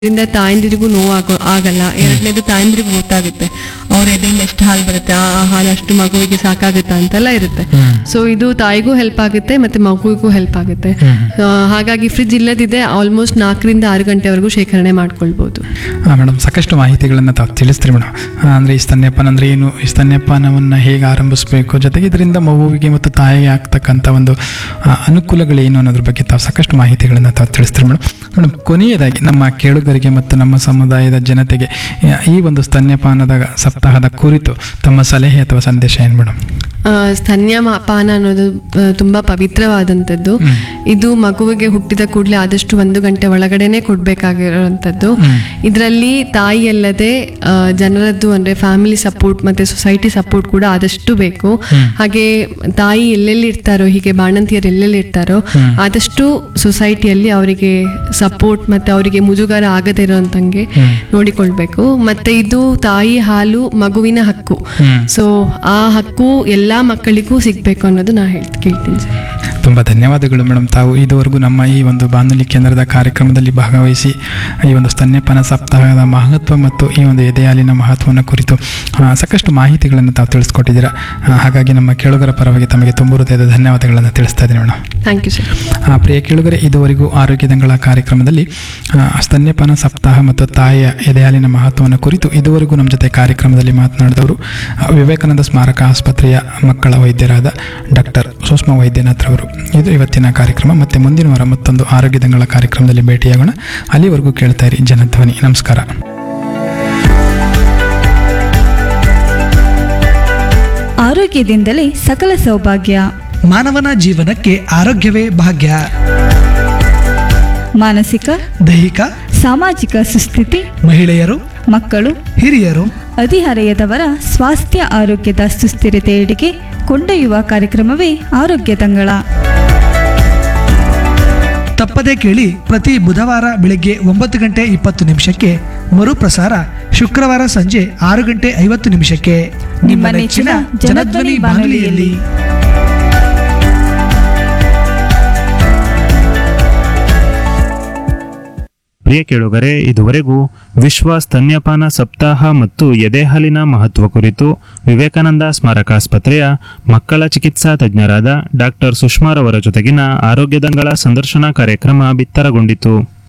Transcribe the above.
ಇದರಿಂದ ತಾಯಂದಿರಿಗೂ ನೋವು ಆಗೋ ಆಗಲ್ಲ ಎರಡನೇದು ತಾಯಂದಿರಿಗೂ ಗೊತ್ತಾಗುತ್ತೆ ಅವ್ರ ಎದೆಯಿಂದ ಎಷ್ಟು ಹಾಲು ಬರುತ್ತೆ ಆ ಆ ಹಾಲು ಅಷ್ಟು ಮಗುವಿಗೆ ಸಾಕಾಗುತ್ತಾ ಅಂತೆಲ್ಲ ಇರುತ್ತೆ ಸೊ ಇದು ತಾಯಿಗೂ ಹೆಲ್ಪ್ ಆಗುತ್ತೆ ಮತ್ತೆ ಮಗುವಿಗೂ ಹೆಲ್ಪ್ ಆಗುತ್ತೆ ಆ, ಹಾಗಾಗಿ ಫ್ರಿಜ್ ಇಲ್ಲದಿದೆ ಆಲ್ಮೋಸ್ಟ್ ನಾಲ್ಕರಿಂದ ಆರು ಗಂಟೆವರೆಗೂ ಶೇಖರಣೆ ಮಾಡ್ಕೊಳ್ಬಹುದು ಮೇಡಮ್ ಸಾಕಷ್ಟು ಮಾಹಿತಿಗಳನ್ನು ತಾವು ತಿಳಿಸ್ತೀರಿ ಮೇಡಮ್ ಅಂದರೆ ಈ ಸ್ತನ್ಯಪಾನ ಅಂದರೆ ಏನು ಈ ಸ್ತನ್ಯಪಾನವನ್ನು ಹೇಗೆ ಆರಂಭಿಸಬೇಕು ಜೊತೆಗೆ ಇದರಿಂದ ಮಗುವಿಗೆ ಮತ್ತು ತಾಯಿಗೆ ಆಗ್ತಕ್ಕಂಥ ಒಂದು ಆ, ಅನುಕೂಲಗಳೇನು ಅನ್ನೋದ್ರ ಬಗ್ಗೆ ತಾವು ಸಾಕಷ್ಟು ಮಾಹಿತಿಗಳನ್ನು ತಾವು ತಿಳಿಸ್ತೀರಿ ಮೇಡಮ್ ಮೇಡಮ್ ಕೊನೆಯದಾಗಿ ನಮ್ಮ ಕೇಳುಗರಿಗೆ ಮತ್ತು ನಮ್ಮ ಸಮುದಾಯದ ಜನತೆಗೆ ಆ, ಈ ಒಂದು ಸ್ತನ್ಯಪಾನದ ಸಪ್ತಾಹದ ಕುರಿತು ತಮ್ಮ ಸಲಹೆ ಅಥವಾ ಸಂದೇಶ ಏನು ಮೇಡಮ್ ಆ, ಸ್ತನ್ಯಪಾನ ಅನ್ನೋದು ಆ, ತುಂಬಾ ಪವಿತ್ರವಾದಂಥದ್ದು ಇದು ಮಗುವಿಗೆ ಹುಟ್ಟಿದ ಕೂಡಲೇ ಆದಷ್ಟು ಒಂದು ಗಂಟೆ ಒಳಗಡೆನೆ ಕೊಡ್ಬೇಕಾಗಿರುವಂಥದ್ದು ಇದರಲ್ಲಿ ತಾಯಿ ಅಲ್ಲದೆ ಆ, ಜನರದ್ದು ಅಂದ್ರೆ ಫ್ಯಾಮಿಲಿ ಸಪೋರ್ಟ್ ಮತ್ತೆ ಸೊಸೈಟಿ ಸಪೋರ್ಟ್ ಕೂಡ ಆದಷ್ಟು ಬೇಕು ಹಾಗೆ ತಾಯಿ ಎಲ್ಲೆಲ್ಲಿ ಇರ್ತಾರೋ ಹೀಗೆ ಬಾಣಂತಿಯರು ಎಲ್ಲೆಲ್ಲಿ ಇರ್ತಾರೋ ಆದಷ್ಟು ಸೊಸೈಟಿಯಲ್ಲಿ ಅವರಿಗೆ ಸಪೋರ್ಟ್ ಮತ್ತೆ ಅವರಿಗೆ ಮುಜುಗರ ಆಗದೇ ಇರೋಂತಂಗೆ ನೋಡಿಕೊಳ್ಬೇಕು ಮತ್ತೆ ಇದು ತಾಯಿ ಹಾಲು ಮಗುವಿನ ಹಕ್ಕು ಸೊ ಆ ಹಕ್ಕು ಎಲ್ಲಾ ಮಕ್ಕಳಿಗೂ ಸಿಗ್ಬೇಕು ಅನ್ನೋದು ನಾ ಹೇಳ್ ಕೇಳ್ತೀನಿ ಸರ್ ತುಂಬ ಧನ್ಯವಾದಗಳು ಮೇಡಮ್ ತಾವು ಇದುವರೆಗೂ ನಮ್ಮ ಈ ಒಂದು ಬಾನುಲಿ ಕೇಂದ್ರದ ಕಾರ್ಯಕ್ರಮದಲ್ಲಿ ಭಾಗವಹಿಸಿ ಈ ಒಂದು ಸ್ತನ್ಯಪಾನ ಸಪ್ತಾಹದ ಮಹತ್ವ ಮತ್ತು ಈ ಒಂದು ಎದೆ ಹಾಲಿನ ಮಹತ್ವವನ್ನು ಕುರಿತು ಆ, ಸಾಕಷ್ಟು ಮಾಹಿತಿಗಳನ್ನು ತಾವು ತಿಳಿಸ್ಕೊಟ್ಟಿದ್ದೀರಾ ಆ, ಹಾಗಾಗಿ ನಮ್ಮ ಕೇಳುಗರ ಪರವಾಗಿ ತಮಗೆ ತುಂಬ ಹೃದಯದ ಧನ್ಯವಾದಗಳನ್ನು ತಿಳಿಸ್ತಾ ಇದ್ದೀನಿ ಮೇಡಮ್ ಥ್ಯಾಂಕ್ ಯು ಸರ್ ಆ, ಪ್ರಿಯ ಕೇಳುಗರೆ ಇದುವರೆಗೂ ಆರೋಗ್ಯ ದಂಗಳ ಕಾರ್ಯಕ್ರಮದಲ್ಲಿ ಆ, ಸ್ತನ್ಯಪಾನ ಸಪ್ತಾಹ ಮತ್ತು ತಾಯಿಯ ಎದೆಹಾಲಿನ ಮಹತ್ವವನ್ನು ಕುರಿತು ಇದುವರೆಗೂ ನಮ್ಮ ಜೊತೆ ಕಾರ್ಯಕ್ರಮದಲ್ಲಿ ಮಾತನಾಡಿದವರು ಆ, ವಿವೇಕಾನಂದ ಸ್ಮಾರಕ ಆಸ್ಪತ್ರೆಯ ಮಕ್ಕಳ ವೈದ್ಯರಾದ ಡಾಕ್ಟರ್ ಸುಷ್ಮಾ ವೈದ್ಯನಾಥ್ ರವರು ಇದು ಇವತ್ತಿನ ಕಾರ್ಯಕ್ರಮ ಮತ್ತೆ ಮುಂದಿನ ವಾರ ಮತ್ತೊಂದು ಆರೋಗ್ಯ ದಂಗಳ ಕಾರ್ಯಕ್ರಮದಲ್ಲಿ ಭೇಟಿಯಾಗೋಣ ಅಲ್ಲಿವರೆಗೂ ಕೇಳ್ತಾ ಇರಿ ಜನಧ್ವನಿ ನಮಸ್ಕಾರ ಆರೋಗ್ಯದಿಂದಲೇ ಸಕಲ ಸೌಭಾಗ್ಯ ಮಾನವನ ಜೀವನಕ್ಕೆ ಆರೋಗ್ಯವೇ ಭಾಗ್ಯ ಮಾನಸಿಕ ದೈಹಿಕ ಸಾಮಾಜಿಕ ಸುಸ್ಥಿತಿ ಮಹಿಳೆಯರು ಮಕ್ಕಳು ಹಿರಿಯರು ಹದಿಹರೆಯದವರ ಸ್ವಾಸ್ಥ್ಯ ಆರೋಗ್ಯದ ಸುಸ್ಥಿರತೆಯೆಡೆಗೆ ಕೊಂಡೊಯ್ಯುವ ಕಾರ್ಯಕ್ರಮವೇ ಆರೋಗ್ಯ ತಂಗಳ ತಪ್ಪದೇ ಕೇಳಿ ಪ್ರತಿ ಬುಧವಾರ ಬೆಳಗ್ಗೆ ಒಂಬತ್ತು ಗಂಟೆ ಇಪ್ಪತ್ತು ನಿಮಿಷಕ್ಕೆ ಮರುಪ್ರಸಾರ ಶುಕ್ರವಾರ ಸಂಜೆ ಆರು ಗಂಟೆ ಐವತ್ತು ನಿಮಿಷಕ್ಕೆ ನಿಮ್ಮ ನೆಚ್ಚಿನ ಜನಧ್ವನಿ ಬಾನುಲಿಯಲ್ಲಿ ಪ್ರಿಯ ಕೇಳುಗರೆ ಇದುವರೆಗೂ ವಿಶ್ವ ಸ್ತನ್ಯಪಾನ ಸಪ್ತಾಹ ಮತ್ತು ಎದೆಹಾಲಿನ ಮಹತ್ವ ಕುರಿತು ವಿವೇಕಾನಂದ ಸ್ಮಾರಕಾಸ್ಪತ್ರೆಯ ಮಕ್ಕಳ ಚಿಕಿತ್ಸಾ ತಜ್ಞರಾದ ಡಾಕ್ಟರ್ ಸುಷ್ಮಾರವರ ಜೊತೆಗಿನ ಆರೋಗ್ಯದಂಗಳ ಸಂದರ್ಶನ ಕಾರ್ಯಕ್ರಮ ಬಿತ್ತರಗೊಂಡಿತು